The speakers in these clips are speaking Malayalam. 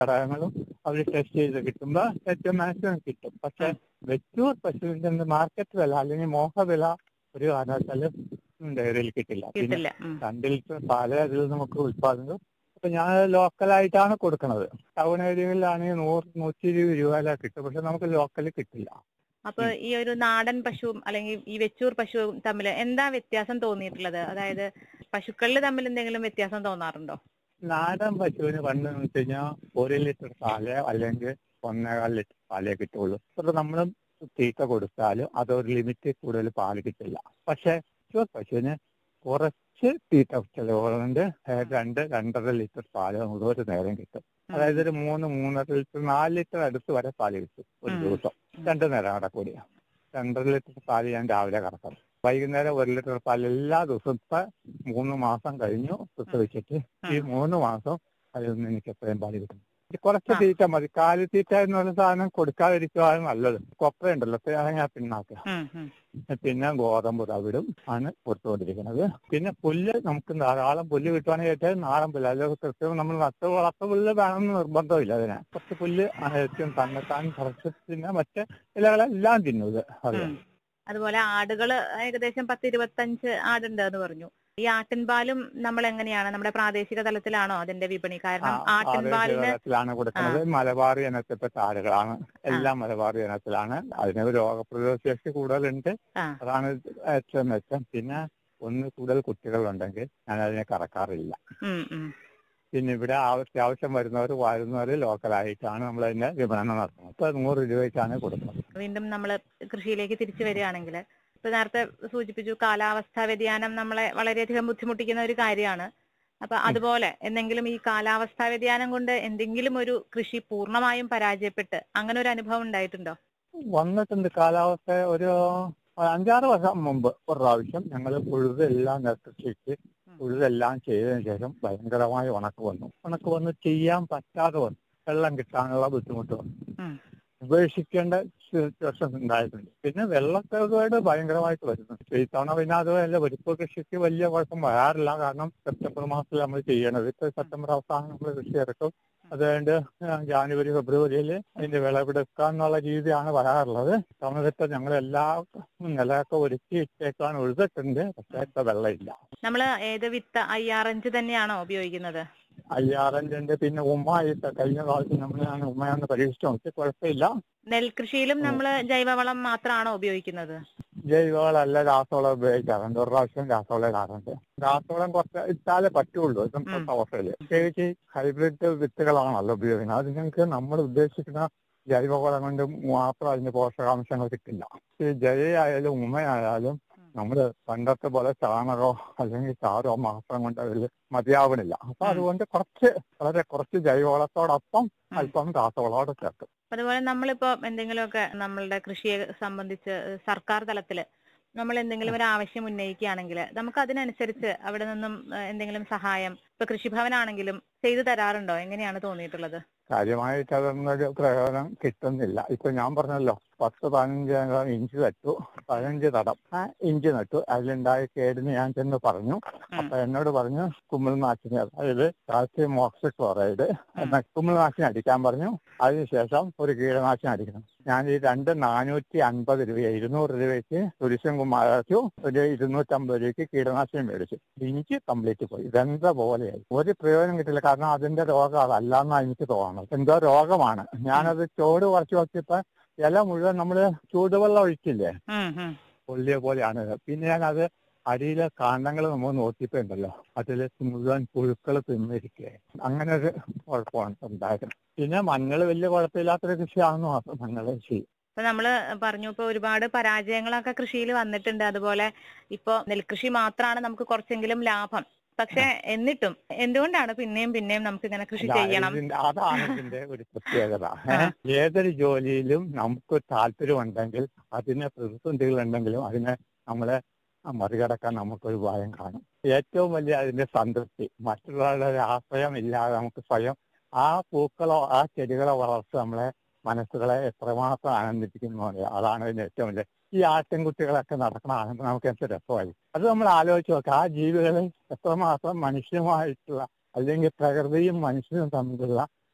ഘടകങ്ങളും അവർ ടെസ്റ്റ് ചെയ്ത് കിട്ടുമ്പോൾ ഏറ്റവും മാക്സിമം കിട്ടും പക്ഷെ വെച്ചൂർ പശുവിന്റെ മാർക്കറ്റ് വില അല്ലെങ്കിൽ മോഹ വില ഒരു കാരണവശാലും ഡയറിയിൽ കിട്ടില്ല പിന്നെ കിട്ടില്ല ഉം. രണ്ട് ലിറ്റർ പാല് അതിൽ നമുക്ക് ഉത്പാദനം അപ്പൊ ഞാൻ ലോക്കലായിട്ടാണ് കൊടുക്കുന്നത് ടൗൺ ഏരിയകളിലാണെങ്കിൽ നൂറ് നൂറ്റി ഇരുപത് രൂപയില കിട്ടും പക്ഷെ നമുക്ക് ലോക്കലിൽ കിട്ടില്ല അപ്പൊ ഈ ഒരു നാടൻ പശുവും അല്ലെങ്കിൽ ഈ വെച്ചൂർ പശുവും തമ്മിൽ എന്താ വ്യത്യാസം തോന്നിയിട്ടുള്ളത് അതായത് പശുക്കളിൽ തമ്മിൽ എന്തെങ്കിലും വ്യത്യാസം തോന്നാറുണ്ടോ നാടൻ പശുവിന് പണ്ട് എന്ന് വെച്ച് കഴിഞ്ഞാൽ ഒരു ലിറ്റർ പാല് അല്ലെങ്കിൽ ഒന്നേകാൽ ലിറ്റർ പാലേ കിട്ടുള്ളൂ അപ്പൊ നമ്മൾ തീറ്റ കൊടുത്താലും അതൊരു ലിമിറ്റ് കൂടുതൽ പാല് കിട്ടില്ല പക്ഷെ പ്യുവർ പശുവിന് കുറച്ച് തീറ്റ ചെലവുകളുണ്ട് ഏഹ് രണ്ട് രണ്ടര ലിറ്റർ പാല് നമുക്ക് ഒരു നേരം കിട്ടും അതായത് ഒരു മൂന്ന് മൂന്നര ലിറ്റർ നാല് ലിറ്റർ അടുത്ത് വരെ പാല് കിട്ടും ഒരു ഉം. ദിവസം രണ്ടു നേരം അവിടെ കൂടിയ രണ്ടര ലിറ്റർ പാല് ഞാൻ രാവിലെ കറക്കണം വൈകുന്നേരം ഒരു ലിറ്റർ പാൽ എല്ലാ ദിവസവും ഇപ്പൊ മൂന്ന് മാസം കഴിഞ്ഞു പ്രസവിച്ചിട്ട് ഈ മൂന്ന് മാസം അതിൽ നിന്ന് എനിക്ക് എത്രയും പാല് കിട്ടും ഇത് കുറച്ച് ആ. തീറ്റ മതി കാലിത്തീറ്റ എന്നുള്ള സാധനം കൊടുക്കാതിരിക്കുകയാണ് നല്ലത് കൊപ്രയുണ്ടല്ലോ തേങ്ങ പിണ്ണാക്ക് ഉം, ഉം. പിന്നെ ഗോതമ്പ് തവിടും ആണ് കൊടുത്തുകൊണ്ടിരിക്കുന്നത് പിന്നെ പുല്ല് നമുക്ക് ധാരാളം പുല്ല് കിട്ടുവാണെങ്കിൽ ഏറ്റവും നാടൻ പുല്ല് അല്ലെങ്കിൽ കൃത്യം നമ്മൾ നട്ട് വളർത്ത പുല്ല് വേണമെന്ന് നിർബന്ധമില്ല അതിന് കുറച്ച് പുല്ല് ആണ് ഏറ്റവും തന്നെത്താൻ കുറച്ച് പിന്നെ മറ്റ് ഇലകളെല്ലാം തിന്നും ഇത് അതെ ഉം. അതുപോലെ ആടുകള് ഏകദേശം പത്ത് ഇരുപത്തഞ്ച് ആടുണ്ട് എന്ന് പറഞ്ഞു ഈ ആട്ടിൻപാലും നമ്മൾ എങ്ങനെയാണ് നമ്മുടെ പ്രാദേശിക തലത്തിലാണോ അതിന്റെ വിപണി കാരണം ആട്ടിൻപാലിന് ാണ് കൊടുക്കുന്നത് മലബാറി ഇനത്തിൽപ്പെട്ട ആടുകളാണ് എല്ലാം മലബാറി ഇനത്തിലാണ് അതിന് രോഗപ്രതിരോധ ശേഷി കൂടുതലുണ്ട് ആ. അതാണ് ഏറ്റവും മെച്ചം പിന്നെ ഒന്ന് കൂടുതൽ കുട്ടികളുണ്ടെങ്കിൽ ഞാൻ അതിനെ കറക്കാറില്ല ഉം, ഉം. പിന്നെ ഇവിടെ അത്യാവശ്യം വരുന്നവർ വരുന്നവർ ലോക്കലായിട്ടാണ് നമ്മൾ അതിന്റെ വിപണനം നടത്തുന്നത് ഇപ്പൊ നൂറ് രൂപയ്ക്കാണ് കൊടുക്കുന്നത് വീണ്ടും നമ്മൾ കൃഷിയിലേക്ക് തിരിച്ചു വരികയാണെങ്കിൽ ഇപ്പൊ നേരത്തെ സൂചിപ്പിച്ചു കാലാവസ്ഥാ വ്യതിയാനം നമ്മളെ വളരെയധികം ബുദ്ധിമുട്ടിക്കുന്ന ഒരു കാര്യമാണ് അപ്പൊ അതുപോലെ എന്തെങ്കിലും ഈ കാലാവസ്ഥാ വ്യതിയാനം കൊണ്ട് എന്തെങ്കിലും ഒരു കൃഷി പൂർണ്ണമായും പരാജയപ്പെട്ട് അങ്ങനെ ഒരു അനുഭവം ഉണ്ടായിട്ടുണ്ടോ വന്നിട്ടുണ്ട് കാലാവസ്ഥ ഒരു അഞ്ചാറ് വർഷം മുമ്പ് ഒരു പ്രാവശ്യം ഞങ്ങൾ ഉഴുതെല്ലാം നെൽകൃഷിക്ക് ഉഴുതെല്ലാം ചെയ്തതിനു ശേഷം ഭയങ്കരമായ ഉണക്ക് വന്നു ഉണക്ക് വന്ന് ചെയ്യാൻ പറ്റാതെ വന്നു വെള്ളം കിട്ടാനുള്ള ബുദ്ധിമുട്ട് വന്നു ഉം. ഉപേക്ഷിക്കേണ്ട സിറ്റുവേഷൻ ഉണ്ടായിട്ടുണ്ട് പിന്നെ വെള്ളക്കേട് ഭയങ്കരമായിട്ട് വരുന്നുണ്ട് ഈ തവണ പിന്നെ അതുപോലെ വെടിപ്പ് കൃഷിക്ക് വലിയ കുഴപ്പം വരാറില്ല കാരണം സെപ്റ്റംബർ മാസത്തിൽ നമ്മൾ ചെയ്യണത് ഇപ്പൊ സെപ്റ്റംബർ അവസാനം നമ്മൾ കൃഷി ഇറക്കും അതുകൊണ്ട് ജാനുവരി ഫെബ്രുവരിയിൽ അതിന്റെ വിളവെടുക്കുക എന്നുള്ള രീതിയാണ് വരാറുള്ളത് തവണത്തെ ഞങ്ങൾ എല്ലാ നിലയൊക്കെ ഒരുക്കി ഇട്ടേക്കാൻ ഉഴുതിട്ടുണ്ട് പക്ഷേ ഇപ്പൊ വെള്ളമില്ല നമ്മൾ ഏത് വിത്ത് ഐ ആർ അഞ്ച് തന്നെയാണോ ഉപയോഗിക്കുന്നത് അയ്യാറഞ്ചിന്റെ പിന്നെ ഉമ്മായിട്ട് കഴിഞ്ഞ പ്രാവശ്യം നമ്മൾ ഞാൻ ഉമ്മയാന്ന് പരീക്ഷിച്ചു നോക്കി കുഴപ്പമില്ല നെൽകൃഷിയിലും നമ്മൾ ജൈവവളം മാത്രമാണോ ഉപയോഗിക്കുന്നത് ജൈവവളമല്ല രാസവളം ഉപയോഗിക്കാറുണ്ട് ഒരു പ്രാവശ്യം രാസവളം ഇടാറുണ്ട് രാസവളം കുറച്ച് ഇട്ടാലേ പറ്റുള്ളൂ ഇന്നത്തെ ഉം. അവസ്ഥയില് പ്രത്യേകിച്ച് ഹൈബ്രിഡ് വിത്തുകളാണല്ലോ ഉപയോഗിക്കുന്നത് അത് ഞങ്ങൾക്ക് നമ്മൾ ഉദ്ദേശിക്കുന്ന ജൈവവളം കൊണ്ട് മാത്രം അതിന്റെ പോഷകാംശങ്ങൾ കിട്ടില്ല ഈ ജൈവയായാലും ഉമ്മയായാലും നമ്മൾ പണ്ടത്തെ പോലെ ചാണകോ അല്ലെങ്കിൽ ചാരോ മാത്രം കൊണ്ട് അതിൽ മതിയാവണില്ല അപ്പൊ ഉം. അതുകൊണ്ട് കുറച്ച് വളരെ കുറച്ച് ജൈവവളത്തോടൊപ്പം അല്പം രാസവളത്തോടെ ചേർക്കും അതുപോലെ നമ്മളിപ്പോ എന്തെങ്കിലുമൊക്കെ നമ്മളുടെ കൃഷിയെ സംബന്ധിച്ച് സർക്കാർ തലത്തില് നമ്മൾ എന്തെങ്കിലും ഒരു ആവശ്യം ഉന്നയിക്കുകയാണെങ്കിൽ നമുക്ക് അതിനനുസരിച്ച് അവിടെ നിന്നും ഏഹ്, എന്തെങ്കിലും സഹായം ഇപ്പൊ കൃഷിഭവനാണെങ്കിലും ചെയ്തു തരാറുണ്ടോ എങ്ങനെയാണ് തോന്നിയിട്ടുള്ളത് കാര്യമായിട്ട് അതൊന്നൊരു പ്രയോജനം കിട്ടുന്നില്ല ഇപ്പൊ ഞാൻ പറഞ്ഞല്ലോ പത്ത് പതിനഞ്ച് ഇഞ്ച് നട്ടു പതിനഞ്ച് തടം ആ ഇഞ്ച് നട്ടു അതിലുണ്ടായ കേടിന് ഞാൻ ചെന്ന് പറഞ്ഞു അപ്പൊ എന്നോട് പറഞ്ഞു കുമ്മിൾനാശിനി അതായത് കാൽസ്യം ഓക്സിഡ് ക്ലോറൈഡ് എന്ന കുമ്മിൾനാശിനി അടിക്കാൻ പറഞ്ഞു അതിനുശേഷം ഒരു കീടനാശിനി അടിക്കണം ഞാൻ ഈ രണ്ട് നാനൂറ്റി അൻപത് രൂപ ഇരുന്നൂറ് രൂപയ്ക്ക് തുരിശം കുമ്മാച്ചു ഒരു ഇരുന്നൂറ്റമ്പത് രൂപയ്ക്ക് കീടനാശിനി മേടിച്ചു ഇഞ്ചി കംപ്ലീറ്റ് പോയി ഇതെന്താ പോലെയായി ഒരു പ്രയോജനം കിട്ടില്ല കാരണം അതിന്റെ രോഗം അതല്ലാന്നാ എനിക്ക് തോന്നുന്നത് എന്തോ രോഗമാണ് ഞാനത് ചോട് കുറച്ച് നോക്കിയപ്പോ ഇല മുഴുവൻ നമ്മള് ചൂടുവെള്ളം ഒഴിക്കില്ലേ ഉം, ഉം. പൊള്ളിയ പോലെയാണ് ഇത്. പിന്നെ ഞാൻ അത് അടിയിലെ കാണ്ടങ്ങൾ നമ്മൾ നോക്കിയപ്പോ ഉണ്ടല്ലോ അതിൽ മുഴുവൻ പുഴുക്കൾ തിന്നിരിക്കുക അങ്ങനെ ഒരു കുഴപ്പമാണ് ഉണ്ടായത് പിന്നെ മഞ്ഞൾ വലിയ കുഴപ്പമില്ലാത്തൊരു കൃഷിയാണെന്ന് മാത്രം മഞ്ഞൾ കൃഷി ഇപ്പൊ നമ്മള് പറഞ്ഞു ഇപ്പൊ ഒരുപാട് പരാജയങ്ങളൊക്കെ കൃഷിയിൽ വന്നിട്ടുണ്ട് അതുപോലെ ഇപ്പൊ നെൽകൃഷി മാത്രമാണ് നമുക്ക് കുറച്ചെങ്കിലും ലാഭം പക്ഷെ എന്നിട്ടും എന്തുകൊണ്ടാണ് പിന്നെയും പിന്നെയും നമുക്ക് ഇങ്ങനെ കൃഷി ചെയ്യണം ഇതിന്റെ- അതാണ് ഇതിന്റെ ഒരു പ്രത്യേകത ഏ? ഏതൊരു ജോലിയിലും നമുക്ക് താല്പര്യമുണ്ടെങ്കിൽ അതിന് പ്രതിസന്ധികൾ ഉണ്ടെങ്കിലും അതിനെ നമ്മളെ മറികടക്കാൻ നമുക്കൊരു ഉപായം കാണും ഏറ്റവും വലിയ അതിന്റെ സംതൃപ്തി മറ്റുള്ളവരുടെ ആശ്രയം ഇല്ലാതെ നമുക്ക് സ്വയം ആ പൂക്കളോ ആ ചെടികളോ വളർച്ച നമ്മളെ മനസ്സുകളെ എത്രമാത്രം ആനന്ദിപ്പിക്കുന്നു അറിയാം അതാണ് ഇതിന്റെ ഏറ്റവും വലിയ ഈ ആട്ടിൻകുട്ടികളൊക്കെ നടക്കണ കാണുമ്പോൾ നമുക്ക് എന്ത് രസമായി അത് നമ്മൾ ആലോചിച്ച് നോക്കാം ആ ജീവികളെ എത്രമാത്രം മനുഷ്യമായിട്ടുള്ള അല്ലെങ്കിൽ പ്രകൃതിയും മനുഷ്യനും തമ്മിലുള്ള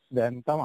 ബന്ധം